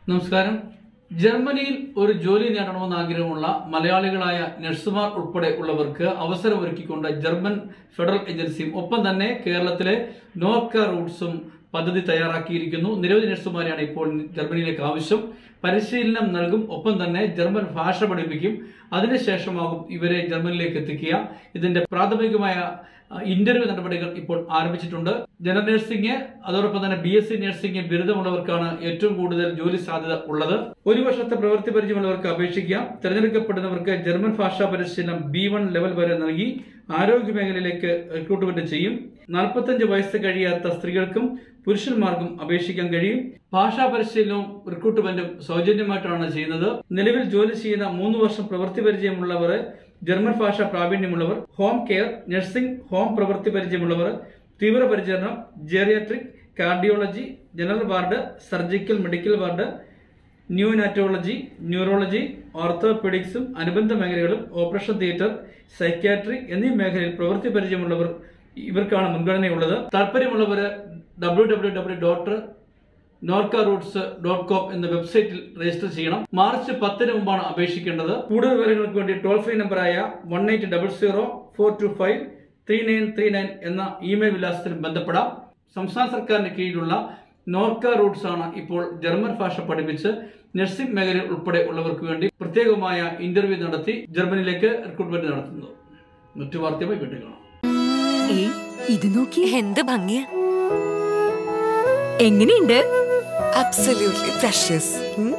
നമസ്കാരം ജർമ്മനിയിൽ ഒരു ജോലി നേടണമെന്ന് ആഗ്രഹമുള്ള മലയാളികളായ നഴ്സുമാർ ഉൾപ്പെടെ ഉള്ളവർക്ക് അവസരമൊരുക്കിക്കൊണ്ട് ജർമ്മൻ ഫെഡറൽ ഏജൻസിയും ഒപ്പം തന്നെ കേരളത്തിലെ നോർക്ക റൂട്ട്സും പദ്ധതി തയ്യാറാക്കിയിരിക്കുന്നു നിരവധി നഴ്സുമാരെയാണ് ഇപ്പോൾ ജർമ്മനിയിലേക്ക് ആവശ്യം പരിശീലനം നൽകും ഒപ്പം തന്നെ ജർമ്മൻ ഭാഷ പഠിപ്പിക്കും അതിനുശേഷമാകും ഇവരെ ജർമ്മനിയിലേക്ക് എത്തിക്കുക ഇതിന്റെ പ്രാഥമികമായ അഹ് ഇന്റർവ്യൂ നടപടികൾ ഇപ്പോൾ ആരംഭിച്ചിട്ടുണ്ട് ജനറൽ നഴ്സിംഗ് അതോടൊപ്പം തന്നെ ബി എസ് സി നഴ്സിംഗ് ബിരുദമുള്ളവർക്കാണ് ഏറ്റവും കൂടുതൽ ജോലി സാധ്യത ഉള്ളത് ഒരു വർഷത്തെ പ്രവൃത്തി പരിചയമുള്ളവർക്ക് അപേക്ഷിക്കാം തിരഞ്ഞെടുക്കപ്പെടുന്നവർക്ക് ജർമ്മൻ ഭാഷാ പരിശീലനം ബി വൺ ലെവൽ വരെ നൽകി ആരോഗ്യ മേഖലയിലേക്ക് റിക്രൂട്ട്മെന്റ് ചെയ്യും നാൽപ്പത്തഞ്ച് വയസ്സ് കഴിയാത്ത സ്ത്രീകൾക്കും പുരുഷന്മാർക്കും അപേക്ഷിക്കാൻ കഴിയും ഭാഷാ പരിശീലനവും റിക്രൂട്ട്മെന്റും സൗജന്യമായിട്ടാണ് ചെയ്യുന്നത് നിലവിൽ ജോലി ചെയ്യുന്ന മൂന്ന് വർഷം പ്രവൃത്തി പരിചയമുള്ളവർ ജർമ്മൻ ഭാഷ പ്രാവീണ്യമുള്ളവർ ഹോം കെയർ നഴ്സിംഗ് ഹോം പ്രവൃത്തി പരിചയമുള്ളവർ തീവ്രപരിചരണം geriatric cardiology general ward surgical medical ward neonatology neurology ഓർത്തോപെഡിക്സും അനുബന്ധ മേഖലകളും ഓപ്പറേഷൻ തിയേറ്റർ സൈക്യാട്രി എന്നീ മേഖലയിൽ പ്രവൃത്തി പരിചയമുള്ളവർ ഇവർക്കാണ് മുൻഗണനയുള്ളത് താല്പര്യമുള്ളവർ W W W dot Norka roots dot com എന്ന വെബ്സൈറ്റിൽ രജിസ്റ്റർ ചെയ്യണം മാർച്ച് പത്തിന് മുമ്പാണ് അപേക്ഷിക്കേണ്ടത് കൂടുതൽ വിവരങ്ങൾക്ക് വേണ്ടി ടോൾ ഫ്രീ നമ്പറായ one eight double zero four two five three nine three nine എന്ന ഇമെയിൽ വിലാസത്തിൽ ബന്ധപ്പെടാം സംസ്ഥാന സർക്കാരിന് കീഴിലുള്ള നോർക്ക റൂട്ട്സ് ആണ് ഇപ്പോൾ ജർമ്മൻ ഭാഷ പഠിപ്പിച്ച് നഴ്സിംഗ് മേഖലയിൽ ഉൾപ്പെടെ ഉള്ളവർക്ക് വേണ്ടി പ്രത്യേകമായ ഇന്റർവ്യൂ നടത്തി ജർമ്മനിയിലേക്ക് റിക്രൂട്ട്മെന്റ് നടത്തുന്നത് മറ്റു വാർത്തയുമായി വീണ്ടും കാണാം ഏയ് ഇത് നോക്കി എന്ത് ഭംഗിയാ എങ്ങനെയുണ്ട് അബ്സല്യൂട്ട്ലി പ്രഷ്യസ്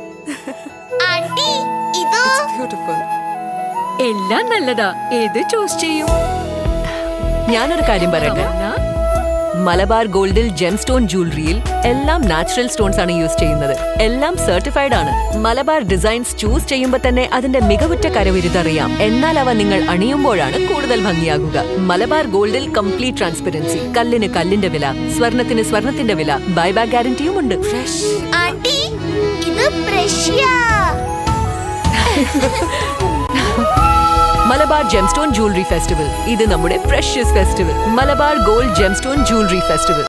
ആന്റി ഇത് ബ്യൂട്ടിഫുൾ എല്ലാം നല്ലതാ ഏത് ചൂസ് ചെയ്യും ഞാനൊരു കാര്യം പറയട്ടെ എന്നാ, മലബാർ ഗോൾഡിൽ ജെം സ്റ്റോൺ ജ്വല്ലറിയിൽ എല്ലാം നാച്ചുറൽ സ്റ്റോൺസ് ആണ് യൂസ് ചെയ്യുന്നത് എല്ലാം സർട്ടിഫൈഡ് ആണ് മലബാർ ഡിസൈൻസ് ചൂസ് ചെയ്യുമ്പോൾ തന്നെ അതിന്റെ മികവുറ്റ കരവിരുതറിയാം എന്നാൽ അവ നിങ്ങൾ അണിയുമ്പോഴാണ് കൂടുതൽ ഭംഗിയാകുക മലബാർ ഗോൾഡിൽ കംപ്ലീറ്റ് ട്രാൻസ്പെറൻസി കല്ലിന് കല്ലിന്റെ വില സ്വർണത്തിന് സ്വർണത്തിന്റെ വില ബൈബാക്ക് ഗ്യാരണ്ടിയും ഉണ്ട് ഫ്രഷ് ആന്റി ഇത് precious Malabar gemstone jewellery festival ഇത് നമ്മുടെ precious festival Malabar gold gemstone jewellery festival